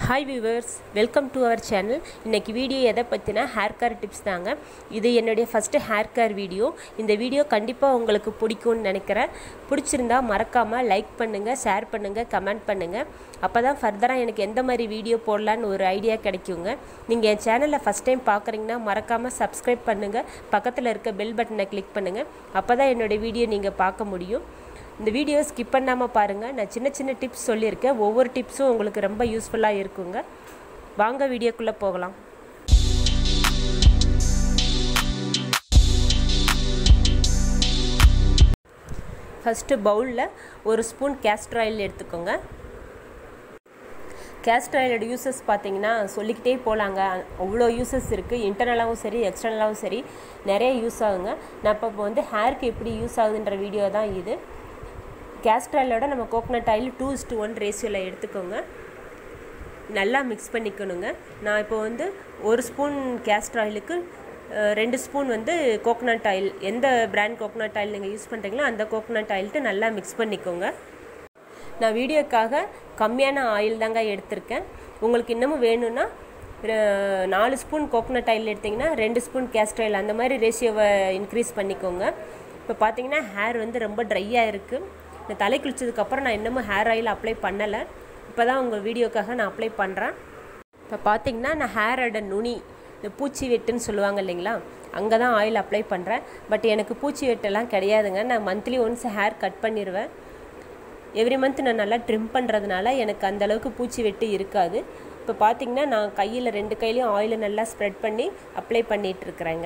hi viewers welcome to our channel இன்றைக்கி video எதை பற்றினா ஹேர் கேர் டிப்ஸ் தாங்க இது என்னுடைய ஃபஸ்ட்டு ஹேர் கேர் வீடியோ இந்த வீடியோ கண்டிப்பாக உங்களுக்கு பிடிக்கும்னு நினைக்கிறேன் பிடிச்சிருந்தா மறக்காமல் லைக் பண்ணுங்கள் ஷேர் பண்ணுங்கள் கமெண்ட் பண்ணுங்கள் அப்போ தான் ஃபர்தராக எனக்கு எந்த மாதிரி வீடியோ போடலான்னு ஒரு ஐடியா கிடைக்குங்க நீங்கள் என் சேனலில் ஃபஸ்ட் டைம் பார்க்குறீங்கன்னா மறக்காமல் சப்ஸ்கிரைப் பண்ணுங்கள் பக்கத்தில் இருக்க பெல் பட்டனை கிளிக் பண்ணுங்கள் அப்போ தான் என்னோடய வீடியோ நீங்கள் பார்க்க முடியும் இந்த வீடியோ ஸ்கிப் பண்ணாமல் பாருங்கள் நான் சின்ன சின்ன டிப்ஸ் சொல்லியிருக்கேன் ஒவ்வொரு டிப்ஸும் உங்களுக்கு ரொம்ப யூஸ்ஃபுல்லாக இருக்குங்க வாங்க வீடியோக்குள்ளே போகலாம் ஃபஸ்ட்டு பவுலில் ஒரு ஸ்பூன் கேஸ்டர் ஆயில் எடுத்துக்கோங்க கேஸ்டர் ஆயிலோட யூசஸ் பார்த்தீங்கன்னா சொல்லிக்கிட்டே போகலாங்க அவ்வளோ யூசஸ் இருக்குது இன்டர்னலாகவும் சரி எக்ஸ்டர்னலாகவும் சரி நிறைய யூஸ் ஆகுங்க நான் இப்போ வந்து ஹேருக்கு எப்படி யூஸ் ஆகுதுன்ற வீடியோ தான் இது கேஸ்டர் ஆயிலோட நம்ம coconut oil two is to one ரேஷியோவில் எடுத்துக்கோங்க நல்லா மிக்ஸ் பண்ணிக்கணுங்க நான் இப்போ வந்து ஒரு ஸ்பூன் கேஸ்டர் ஆயிலுக்கு ரெண்டு ஸ்பூன் வந்து கோகனட் ஆயில் எந்த பிராண்ட் கோகனட் ஆயில் நீங்கள் யூஸ் பண்ணுறீங்களோ அந்த கோகனட் ஆயில்ட்டு நல்லா மிக்ஸ் பண்ணிக்கோங்க நான் வீடியோக்காக கம்மியான ஆயில் தாங்க எடுத்திருக்கேன் உங்களுக்கு இன்னமும் வேணும்னா நாலு ஸ்பூன் கோகனட் ஆயில் எடுத்திங்கன்னா ரெண்டு ஸ்பூன் கேஸ்டர் ஆயில் அந்த மாதிரி ரேஷியோவை இன்க்ரீஸ் பண்ணிக்கோங்க இப்போ பார்த்தீங்கன்னா ஹேர் வந்து ரொம்ப ட்ரையாக இருக்குது நான் தலை குளிச்சதுக்கப்புறம் நான் இன்னமும் ஹேர் ஆயில் அப்ளை பண்ணலை இப்போ தான் உங்கள் வீடியோக்காக நான் அப்ளை பண்ணுறேன் இப்போ பார்த்தீங்கன்னா நான் ஹேரோட நுனி இந்த பூச்சி வெட்டுன்னு சொல்லுவாங்க இல்லைங்களா அங்கே தான் ஆயில் அப்ளை பண்ணுறேன் பட் எனக்கு பூச்சி வெட்டெல்லாம் கிடையாதுங்க நான் மந்த்லி ஒன்ஸ் ஹேர் கட் பண்ணிடுவேன் எவ்ரி மந்த் நான் நல்லா ட்ரிம் பண்ணுறதுனால எனக்கு அந்தளவுக்கு பூச்சி வெட்டு இருக்காது இப்போ பார்த்தீங்கன்னா நான் கையில் ரெண்டு கையிலையும் ஆயிலை நல்லா ஸ்ப்ரெட் பண்ணி அப்ளை பண்ணிகிட்ருக்குறேங்க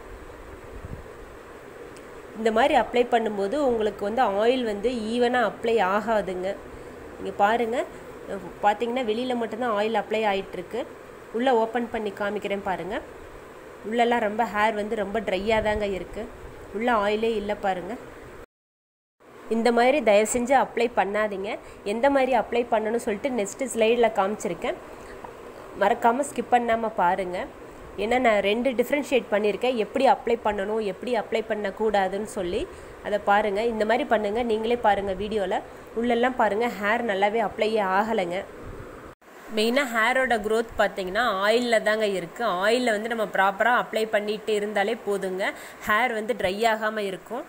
இந்த மாதிரி அப்ளை பண்ணும்போது உங்களுக்கு வந்து ஆயில் வந்து ஈவனாக அப்ளை ஆகாதுங்க நீங்கள் பாருங்கள் பார்த்தீங்கன்னா வெளியில் மட்டும்தான் ஆயில் அப்ளை ஆகிட்டுருக்கு உள்ளே ஓப்பன் பண்ணி காமிக்கிறேன் பாருங்கள் உள்ளெல்லாம் ரொம்ப ஹேர் வந்து ரொம்ப ட்ரையாக தாங்க இருக்குது உள்ளே ஆயிலே இல்லை பாருங்கள் இந்த மாதிரி தயவு செஞ்சு அப்ளை பண்ணாதீங்க எந்த மாதிரி அப்ளை பண்ணணும்னு சொல்லிட்டு நெக்ஸ்ட்டு ஸ்லைடில் காமிச்சிருக்கேன் மறக்காமல் ஸ்கிப் பண்ணாமல் பாருங்கள் ஏன்னா நான் ரெண்டு டிஃப்ரென்ஷியேட் பண்ணியிருக்கேன் எப்படி அப்ளை பண்ணணும் எப்படி அப்ளை பண்ணக்கூடாதுன்னு சொல்லி அதை பாருங்கள் இந்த மாதிரி பண்ணுங்கள் நீங்களே பாருங்கள் வீடியோவில் உள்ளெல்லாம் பாருங்கள் ஹேர் நல்லாவே அப்ளையே ஆகலைங்க மெயினாக ஹேரோட க்ரோத் பார்த்தீங்கன்னா ஆயிலில் தாங்க இருக்குது ஆயிலில் வந்து நம்ம ப்ராப்பராக அப்ளை பண்ணிகிட்டு இருந்தாலே போதுங்க ஹேர் வந்து ட்ரை ஆகாமல் இருக்கும்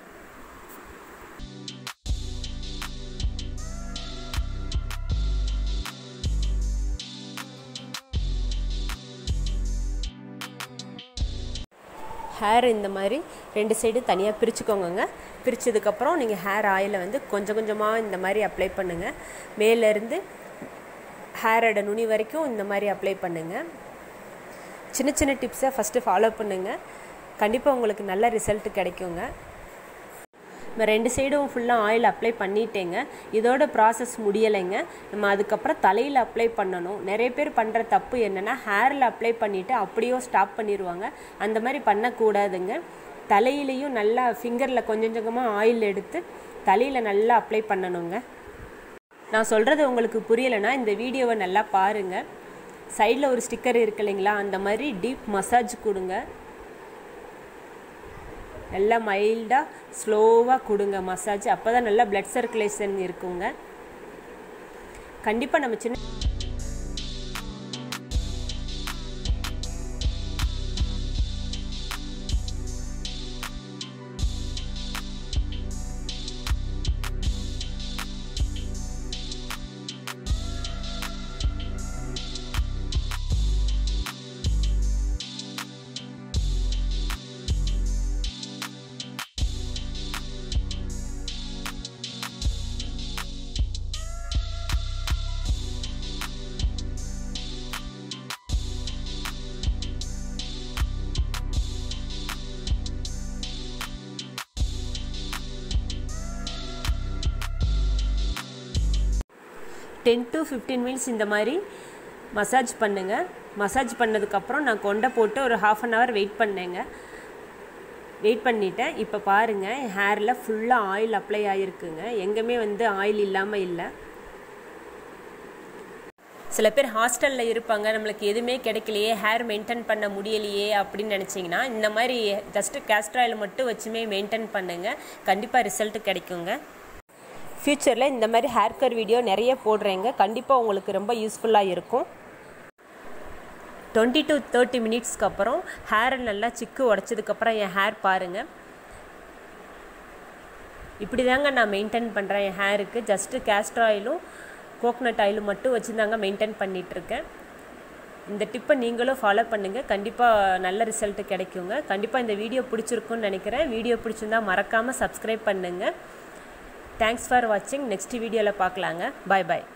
ஹேர் இந்த மாதிரி ரெண்டு சைடு தனியாக பிரிச்சுக்கோங்க பிரித்ததுக்கப்புறம் நீங்கள் ஹேர் ஆயிலை வந்து கொஞ்சம் கொஞ்சமாக இந்த மாதிரி அப்ளை பண்ணுங்கள் மேலேருந்து ஹேரோட நுனி வரைக்கும் இந்த மாதிரி அப்ளை பண்ணுங்கள் சின்ன சின்ன டிப்ஸை ஃபஸ்ட்டு ஃபாலோ பண்ணுங்கள் கண்டிப்பாக உங்களுக்கு நல்ல ரிசல்ட் கிடைக்குங்க நம்ம ரெண்டு சைடும் ஃபுல்லாக ஆயில் அப்ளை பண்ணிட்டேங்க இதோட ப்ராசஸ் முடியலைங்க நம்ம அதுக்கப்புறம் தலையில் அப்ளை பண்ணணும் நிறைய பேர் பண்ணுற தப்பு என்னென்னா ஹேரில் அப்ளை பண்ணிவிட்டு அப்படியோ ஸ்டாப் பண்ணிடுவாங்க அந்த மாதிரி பண்ணக்கூடாதுங்க தலையிலையும் நல்லா ஃபிங்கரில் கொஞ்சம் கொஞ்சமாக ஆயில் எடுத்து தலையில் நல்லா அப்ளை பண்ணணுங்க நான் சொல்கிறது உங்களுக்கு புரியலைன்னா இந்த வீடியோவை நல்லா பாருங்கள் சைடில் ஒரு ஸ்டிக்கர் இருக்கு இல்லைங்களா அந்த மாதிரி டீப் மசாஜ் கொடுங்க நல்லா மைல்டாக ஸ்லோவாக கொடுங்க மசாஜ் அப்போ தான் நல்லா பிளட் சர்க்குலேஷன் இருக்குங்க கண்டிப்பாக நம்ம சின்ன டென் டு ஃபிஃப்டீன் மினிட்ஸ் இந்த மாதிரி மசாஜ் பண்ணுங்கள் மசாஜ் பண்ணதுக்கப்புறம் நான் கொண்டை போட்டு ஒரு ஹாஃப் அன் ஹவர் வெயிட் பண்ணேங்க வெயிட் பண்ணிட்டேன் இப்போ பாருங்கள் ஹேரில் ஃபுல்லாக ஆயில் அப்ளை ஆகிருக்குங்க எங்கேயுமே வந்து ஆயில் இல்லாமல் இல்லை சில பேர் ஹாஸ்டலில் இருப்பாங்க நம்மளுக்கு எதுவுமே கிடைக்கலையே ஹேர் மெயின்டைன் பண்ண முடியலையே அப்படின்னு நினச்சிங்கன்னா இந்த மாதிரி ஜஸ்ட்டு கேஸ்டர் ஆயில் மட்டும் வச்சுமே மெயின்டைன் பண்ணுங்கள் கண்டிப்பாக ரிசல்ட் கிடைக்குங்க ஃப்யூச்சரில் இந்த மாதிரி ஹேர் கர் வீடியோ நிறைய போடுறேங்க கண்டிப்பாக உங்களுக்கு ரொம்ப யூஸ்ஃபுல்லாக இருக்கும் டுவெண்ட்டி டு தேர்ட்டி மினிட்ஸ்க்கு அப்புறம் ஹேரை நல்லா சிக்கு உடச்சதுக்கப்புறம் என் ஹேர் பாருங்கள் இப்படி தாங்க நான் மெயின்டைன் பண்ணுறேன் என் ஹேருக்கு ஜஸ்ட்டு கேஸ்டர் ஆயிலும் கோக்னட் ஆயிலும் மட்டும் வச்சு தாங்க மெயின்டைன் பண்ணிகிட்ருக்கேன் இந்த டிப்பை நீங்களும் ஃபாலோ பண்ணுங்கள் கண்டிப்பாக நல்ல ரிசல்ட்டு கிடைக்குங்க கண்டிப்பாக இந்த வீடியோ பிடிச்சிருக்குன்னு நினைக்கிறேன் வீடியோ பிடிச்சிருந்தா மறக்காமல் சப்ஸ்கிரைப் பண்ணுங்கள் தேங்க்ஸ் ஃபார் வாட்சிங் நெக்ஸ்ட் வீடியோவில் பார்க்கலாங்க பாய் பாய்